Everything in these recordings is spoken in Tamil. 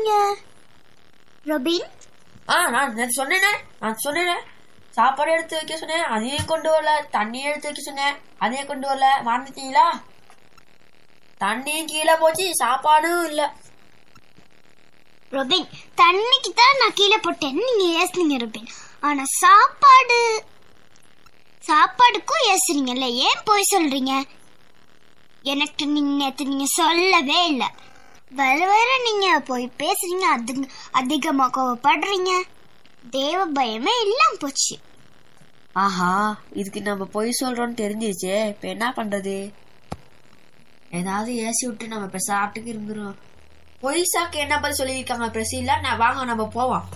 பேசுறீங்க ரொபின் ஆ நான் நேத்து சொன்னேனே நான் சொன்னேனே சாப்பாடு எடுத்து வைக்க சொன்னேன் அதையும் கொண்டு வரல தண்ணி எடுத்து வைக்க சொன்னேன் அதையும் கொண்டு வரல மறந்துட்டீங்களா தண்ணியும் கீழே போச்சு சாப்பாடும் இல்ல ரொபின் தண்ணிக்கு தான் நான் கீழே போட்டேன்னு நீங்க ஏசுனீங்க ரொபின் ஆனா சாப்பாடு சாப்பாடுக்கும் ஏசுறீங்கல்ல ஏன் போய் சொல்றீங்க எனக்கு நீங்க நேத்து நீங்க சொல்லவே இல்லை வர வர நீங்க போய் பேசுறீங்க அது அதிகமா கோவப்படுறீங்க தேவ பயமே இல்லாம போச்சு ஆஹா இதுக்கு நம்ம பொய் சொல்றோம்னு தெரிஞ்சிருச்சே இப்ப என்ன பண்றது ஏதாவது ஏசி விட்டு நம்ம இப்ப சாப்பிட்டுக்கு இருந்துரும் பொய் சாக்கு என்ன பதில் சொல்லியிருக்காங்க பிரசில நான் வாங்க நம்ம போவோம்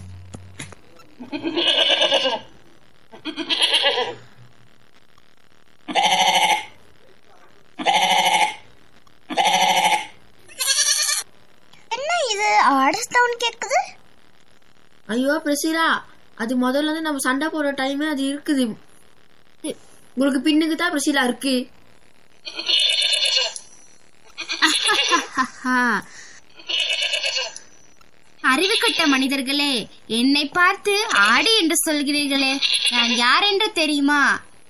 என்ன இது ஆர்டர் சவுண்ட் கேக்குது ஐயோ பிரசிலா அது முதல்ல இருந்து நம்ம சண்டை போடுற டைமே அது இருக்குது உங்களுக்கு பின்னுக்கு தான் பிரசிலா இருக்கு அறிவு கட்ட மனிதர்களே என்னை பார்த்து ஆடு என்று சொல்கிறீர்களே நான் யார் என்று தெரியுமா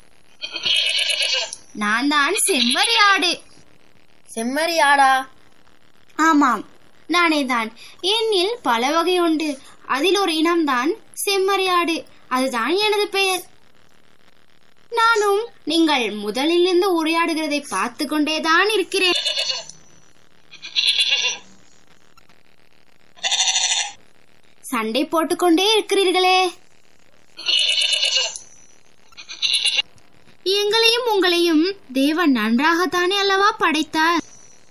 நான் தான் செம்மறி ஆடு செம்மறி ஆடா ஆமாம் நானே தான் என்னில் பல வகை உண்டு அதில் ஒரு இனம்தான் செம்மறி ஆடு அதுதான் எனது பெயர் நானும் நீங்கள் முதலிலிருந்து உரையாடுகிறதை பார்த்து கொண்டேதான் இருக்கிறேன் சண்டை போட்டுக்கொண்டே இருக்கிறீர்களே எங்களையும் உங்களையும் தேவன் நன்றாகத்தானே அல்லவா படைத்தார்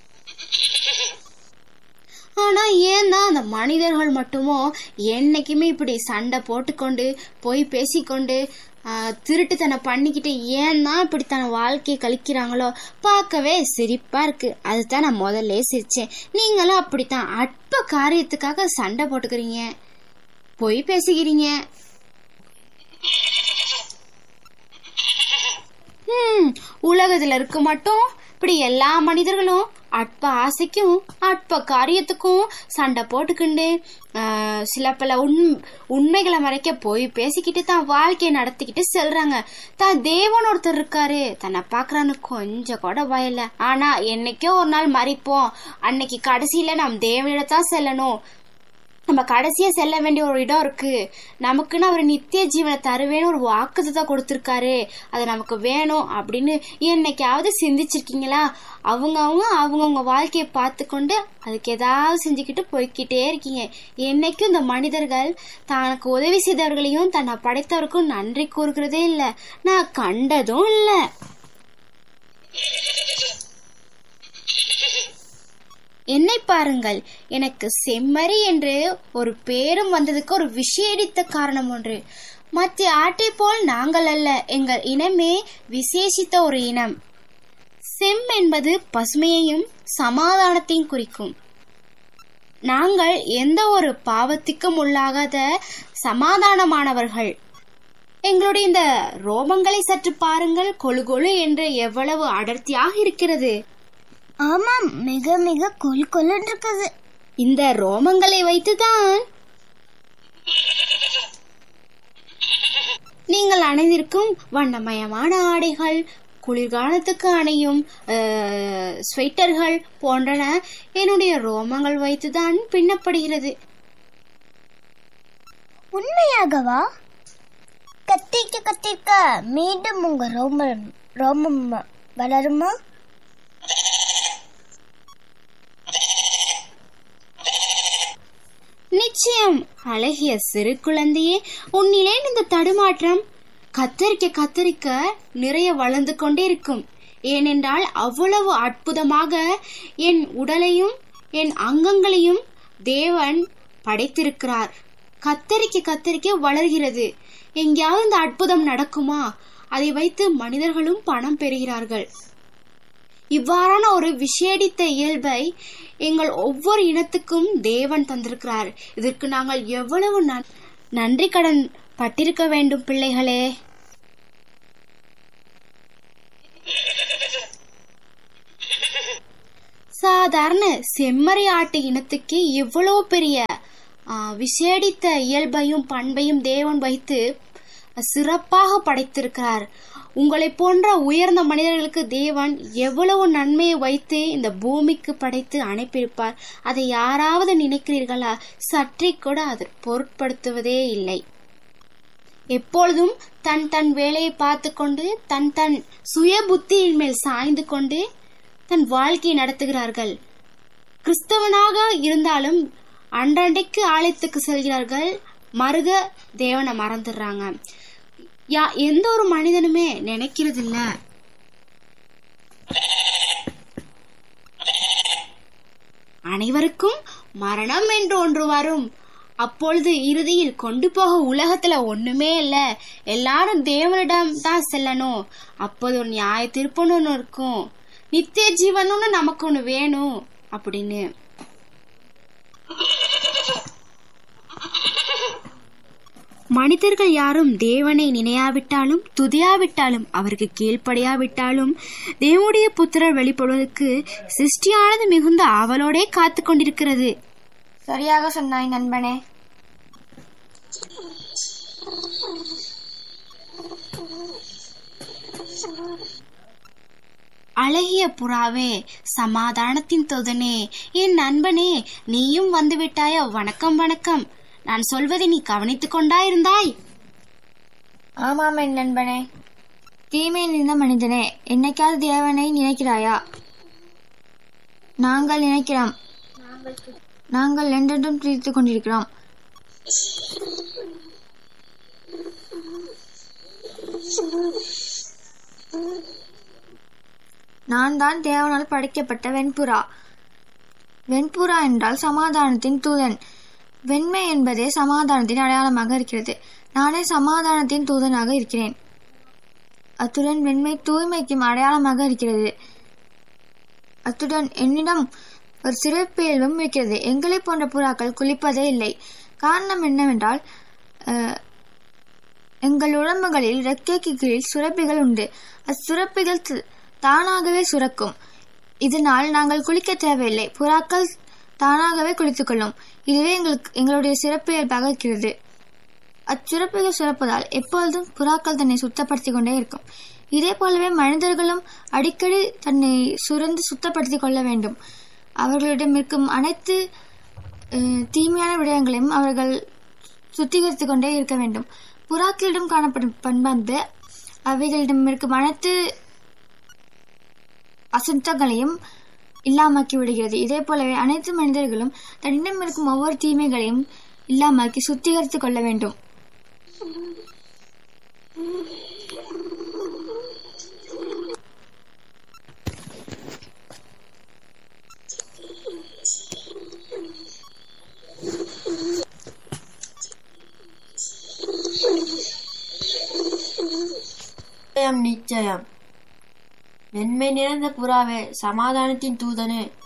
ஆனா ஏன் தான் அந்த மனிதர்கள் மட்டுமோ என்னைக்குமே இப்படி சண்டை போட்டுக்கொண்டு போய் பேசிக்கொண்டு ஆஹ், திருட்டுத்தனம் பண்ணிக்கிட்டு ஏன் தான் இப்படி தன் வாழ்க்கையை கழிக்கிறாங்களோ பார்க்கவே சிரிப்பா இருக்கு அதுதான் நான் முதல்ல சிரிச்சேன் நீங்களும் அப்படித்தான் அற்ப காரியத்துக்காக சண்டை போட்டுக்கிறீங்க போய் பேசிக்கிறீங்க ஹம், உலகத்துல இருக்க மட்டும் இப்படி எல்லா மனிதர்களும் அற்ப ஆசைக்கும் அற்ப காரியத்துக்கும் சண்டை போட்டுக்கிண்டு ஆஹ், சில பல உண் உண்மைகளை மறைக்க போய் பேசிக்கிட்டு தான் வாழ்க்கையை நடத்திக்கிட்டு செல்றாங்க தான் தேவன் ஒருத்தர் இருக்காரு தன்னை பாக்குறான்னு கொஞ்சம் கூட பயல ஆனா என்னைக்கோ ஒரு நாள் மறிப்போம் அன்னைக்கு கடைசியில நாம் தேவனிடத்தான் செல்லணும் நம்ம கடைசியா செல்ல வேண்டிய ஒரு இடம் இருக்கு நமக்குன்னு அவர் நித்திய ஜீவனை தருவேன்னு ஒரு வாக்குத்தத்தை கொடுத்திருக்காரு அது நமக்கு வேணும் அப்படின்னு என்னைக்காவது சிந்திச்சிருக்கீங்களா அவங்க அவங்க அவங்கவுங்க வாழ்க்கையை பார்த்து கொண்டு அதுக்கு ஏதாவது செஞ்சுக்கிட்டு போய்க்கிட்டே இருக்கீங்க என்னைக்கும் இந்த மனிதர்கள் தனக்கு உதவி செய்தவர்களையும் தன்னை படைத்தவருக்கும் நன்றி கூறுகிறதே இல்லை நான் கண்டதும் இல்லை என்னை பாருங்கள் எனக்கு செம்மறி என்று ஒரு பேரும் வந்ததுக்கு ஒரு விசேடித்த காரணம் ஒன்று மற்ற ஆட்டை போல் நாங்கள் அல்ல எங்கள் இனமே விசேஷித்த ஒரு இனம் செம் என்பது பசுமையையும் சமாதானத்தையும் குறிக்கும் நாங்கள் எந்த ஒரு பாவத்திற்கும் உள்ளாகாத சமாதானமானவர்கள் எங்களுடைய இந்த ரோமங்களை சற்று பாருங்கள் கொழு கொழு என்று எவ்வளவு அடர்த்தியாக இருக்கிறது ஆமாம் மிக மிக கொல் கொல்லுன்னு இருக்குது இந்த ரோமங்களை வைத்துதான் நீங்கள் அணிந்திருக்கும் வண்ணமயமான ஆடைகள் குளிர்காலத்துக்கு அணையும் அஹ், ஸ்வெட்டர்கள் போன்றன என்னுடைய ரோமங்கள் வைத்துதான் பின்னப்படுகிறது உண்மையாகவா கத்திக்க கத்திக்க மீண்டும் உங்க ரோமம் ரோமம் வளருமா நிச்சயம் அழகிய சிறு குழந்தையே உன்னிலே இந்த தடுமாற்றம் கத்தரிக்க கத்தரிக்க நிறைய வளர்ந்து கொண்டே இருக்கும் ஏனென்றால் அவ்வளவு அற்புதமாக என் உடலையும் என் அங்கங்களையும் தேவன் படைத்திருக்கிறார் கத்தரிக்க கத்தரிக்க வளர்கிறது எங்கேயாவது இந்த அற்புதம் நடக்குமா அதை வைத்து மனிதர்களும் பணம் பெறுகிறார்கள் இவ்வாறான ஒரு விசேடித்த இயல்பை எங்கள் ஒவ்வொரு இனத்துக்கும் தேவன் தந்திருக்கிறார் இதற்கு நாங்கள் எவ்வளவு நன்- நன்றி கடன் பட்டிருக்க வேண்டும் பிள்ளைகளே சாதாரண செம்மறி ஆட்டு இனத்துக்கு இவ்வளவு பெரிய ஆ, விசேடித்த இயல்பையும் பண்பையும் தேவன் வைத்து சிறப்பாக படைத்திருக்கிறார் உங்களைப் போன்ற உயர்ந்த மனிதர்களுக்கு தேவன் எவ்வளவு நன்மையை வைத்து இந்த பூமிக்கு படைத்து அனுப்பியிருப்பார் அதை யாராவது நினைக்கிறீர்களா சற்றே கூட அதை பொருட்படுத்துவதே இல்லை எப்பொழுதும் தன் தன் வேலையை பார்த்து கொண்டு தன் தன் சுய புத்தியின் மேல் சாய்ந்து கொண்டு தன் வாழ்க்கையை நடத்துகிறார்கள் கிறிஸ்தவனாக இருந்தாலும் அன்றன்றைக்கு ஆலயத்துக்கு செல்கிறார்கள் மருக தேவனை மறந்துடுறாங்க யா எந்த ஒரு மனிதனுமே நினைக்கிறது இல்ல அனைவருக்கும் மரணம் என்று ஒன்று வரும் அப்பொழுது இறுதியில் கொண்டு போக உலகத்துல ஒண்ணுமே இல்ல எல்லாரும் தேவனிடம் தான் செல்லணும் அப்போது ஒரு நியாய திருப்பன்னு ஒன்று இருக்கும் நித்திய ஜீவனும்னு நமக்கு ஒன்று வேணும் அப்படின்னு மனிதர்கள் யாரும் தேவனை நினையாவிட்டாலும் துதியாவிட்டாலும் அவருக்கு கீழ்ப்படியாவிட்டாலும் தேவனுடைய புத்திரர் வெளிப்படுவதற்கு சிருஷ்டியானது மிகுந்த ஆவலோடே காத்து கொண்டிருக்கிறது சரியாக சொன்னாய் நண்பனே அழகிய புறாவே சமாதானத்தின் தொதனே என் நண்பனே நீயும் வந்து விட்டாயோ வணக்கம் வணக்கம் நான் சொல்வதை நீ கவனித்துக் கொண்டாயிருந்தாய் ஆமாம் என் நண்பனே தீமை நிறைந்த மனிதனே என்னைக்காவது தேவனை நினைக்கிறாயா நாங்கள் நினைக்கிறோம் நாங்கள் என்றென்றும் துதித்துக் கொண்டிருக்கிறோம் நான் தான் தேவனால் படைக்கப்பட்ட வெண்புறா வெண்புறா என்றால் சமாதானத்தின் தூதன் வெண்மை என்பதே சமாதானத்தின் அடையாளமாக இருக்கிறது நானே சமாதானத்தின் தூதனாக இருக்கிறேன் அத்துடன் வெண்மை தூய்மைக்கும் அடையாளமாக இருக்கிறது அத்துடன் என்னிடம் ஒரு சிறப்பியல்பும் இருக்கிறது எங்களைப் போன்ற புறாக்கள் குளிப்பதே இல்லை காரணம் என்னவென்றால் அஹ், எங்கள் உடம்புகளில் ரெக்கைக்கு கீழ் சுரப்பிகள் உண்டு அச்சுரப்பிகள் த- தானாகவே சுரக்கும் இதனால் நாங்கள் குளிக்க தேவையில்லை புறாக்கள் தானாகவே குளித்துக்கொள்ளும் இதுவே எங்களுக்கு எங்களுடைய சிறப்பியல்பாக இருக்கிறது அச்சுரப்பிகள் சுரப்பதால் எப்பொழுதும் புறாக்கள் தன்னை சுத்தப்படுத்திக் கொண்டே இருக்கும் இதே போலவே மனிதர்களும் அடிக்கடி தன்னை சுரந்து சுத்தப்படுத்திக் கொள்ள வேண்டும் அவர்களிடம் இருக்கும் அனைத்து அஹ், தீமையான விடயங்களையும் அவர்கள் சுத்திகரித்துக் கொண்டே இருக்க வேண்டும் புறாக்களிடம் காணப்படும் பண்பானது அவைகளிடம் இருக்கும் அனைத்து அசுத்தங்களையும் இல்லாமாக்கி விடுகிறது இதே போலவே அனைத்து மனிதர்களும் தன்னிடம் இருக்கும் ஒவ்வொரு தீமைகளையும் இல்லாமாக்கி சுத்திகரித்துக் கொள்ள வேண்டும் நிச்சயம் நிச்சயம் மென்மை நிறைந்த புறாவே சமாதானத்தின் தூதனே